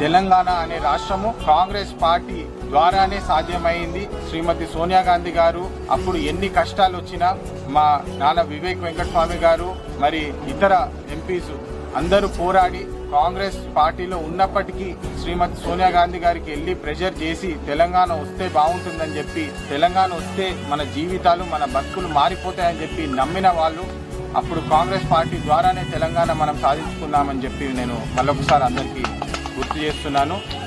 తెలంగాణ అనే రాష్ట్రము కాంగ్రెస్ పార్టీ ద్వారానే సాధ్యమైంది శ్రీమతి సోనియా గాంధీ గారు అప్పుడు ఎన్ని కష్టాలు వచ్చినా మా నాన్న వివేక్ వెంకటస్వామి గారు మరి ఇతర ఎంపీస్ అందరూ పోరాడి కాంగ్రెస్ పార్టీలో ఉన్నప్పటికీ శ్రీమతి సోనియా గాంధీ గారికి వెళ్ళి ప్రెషర్ చేసి తెలంగాణ వస్తే బాగుంటుందని చెప్పి తెలంగాణ వస్తే మన జీవితాలు మన బతుకులు మారిపోతాయని చెప్పి నమ్మిన వాళ్ళు అప్పుడు కాంగ్రెస్ పార్టీ ద్వారానే తెలంగాణ మనం సాధించుకుందామని చెప్పి నేను మళ్ళొకసారి అందరికీ గుర్తు చేస్తున్నాను